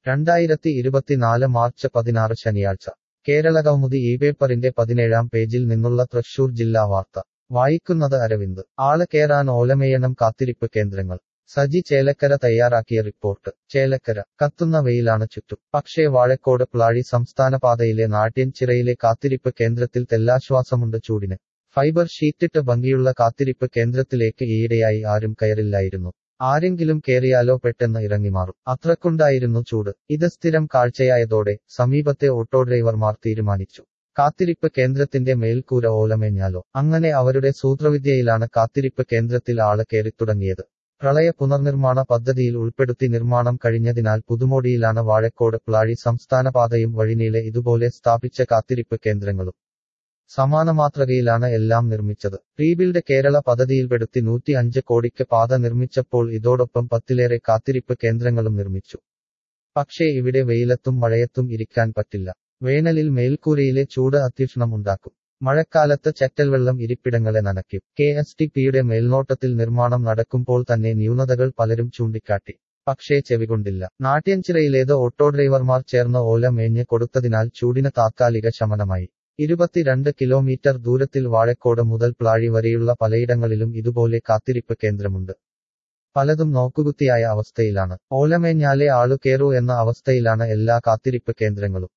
രണ്ടായിരത്തി ഇരുപത്തിനാല് മാർച്ച് പതിനാറ് ശനിയാഴ്ച കേരളകൗമുദി ഈ പേപ്പറിന്റെ പതിനേഴാം പേജിൽ നിന്നുള്ള തൃശൂർ ജില്ലാ വാർത്ത വായിക്കുന്നത് അരവിന്ദ് ആള് കേറാൻ ഓലമേയണം കാത്തിരിപ്പ് കേന്ദ്രങ്ങൾ സജി ചേലക്കര തയ്യാറാക്കിയ റിപ്പോർട്ട് ചേലക്കര കത്തുന്ന വെയിലാണ് ചുറ്റും പക്ഷേ വാഴക്കോട് പ്ലാഴി സംസ്ഥാനപാതയിലെ നാട്യൻചിറയിലെ കാത്തിരിപ്പ് കേന്ദ്രത്തിൽ തെല്ലാശ്വാസമുണ്ട് ചൂടിന് ഫൈബർ ഷീറ്റിട്ട് ഭംഗിയുള്ള കാത്തിരിപ്പ് കേന്ദ്രത്തിലേക്ക് ഈയിടെയായി ആരും കയറില്ലായിരുന്നു ആരെങ്കിലും കേറിയാലോ പെട്ടെന്ന് ഇറങ്ങിമാറും അത്രക്കുണ്ടായിരുന്നു ചൂട് ഇത് സ്ഥിരം കാഴ്ചയായതോടെ സമീപത്തെ ഓട്ടോ ഡ്രൈവർമാർ തീരുമാനിച്ചു കാത്തിരിപ്പ് കേന്ദ്രത്തിന്റെ മേൽക്കൂര ഓലമേഞ്ഞാലോ അങ്ങനെ അവരുടെ സൂത്രവിദ്യയിലാണ് കാത്തിരിപ്പ് കേന്ദ്രത്തിൽ ആള് കയറിത്തുടങ്ങിയത് പ്രളയ പുനർനിർമ്മാണ പദ്ധതിയിൽ ഉൾപ്പെടുത്തി നിർമ്മാണം കഴിഞ്ഞതിനാൽ പുതുമോടിയിലാണ് വാഴക്കോട് പ്ലാഴി സംസ്ഥാനപാതയും വഴിനീളെ ഇതുപോലെ സ്ഥാപിച്ച കാത്തിരിപ്പ് കേന്ദ്രങ്ങളും സമാന മാതൃകയിലാണ് എല്ലാം നിർമ്മിച്ചത് റീബിൽഡ് കേരള പദ്ധതിയിൽപ്പെടുത്തി നൂറ്റി അഞ്ച് കോടിക്ക് പാത നിർമ്മിച്ചപ്പോൾ ഇതോടൊപ്പം പത്തിലേറെ കാത്തിരിപ്പ് കേന്ദ്രങ്ങളും നിർമ്മിച്ചു പക്ഷേ ഇവിടെ വെയിലത്തും മഴയത്തും ഇരിക്കാൻ പറ്റില്ല വേനലിൽ മേൽക്കൂരയിലെ ചൂട് അത്യുഷ്ണം ഉണ്ടാക്കും മഴക്കാലത്ത് ചറ്റൽവെള്ളം ഇരിപ്പിടങ്ങളെ നനയ്ക്കും കെ എസ് ടി പിയുടെ മേൽനോട്ടത്തിൽ നിർമ്മാണം നടക്കുമ്പോൾ തന്നെ ന്യൂനതകൾ പലരും ചൂണ്ടിക്കാട്ടി പക്ഷേ ചെവികൊണ്ടില്ല നാട്യഞ്ചിറയിലേത് ഓട്ടോ ഡ്രൈവർമാർ ചേർന്ന് ഓല മേഞ്ഞ് കൊടുത്തതിനാൽ ചൂടിന് താത്കാലിക ശമനമായി ഇരുപത്തിരണ്ട് കിലോമീറ്റർ ദൂരത്തിൽ വാഴക്കോട് മുതൽ പ്ലാഴി വരെയുള്ള പലയിടങ്ങളിലും ഇതുപോലെ കാത്തിരിപ്പ് കേന്ദ്രമുണ്ട് പലതും നോക്കുകുത്തിയായ അവസ്ഥയിലാണ് ഓലമേഞ്ഞാലേ ആളു കേറൂ എന്ന അവസ്ഥയിലാണ് എല്ലാ കാത്തിരിപ്പ് കേന്ദ്രങ്ങളും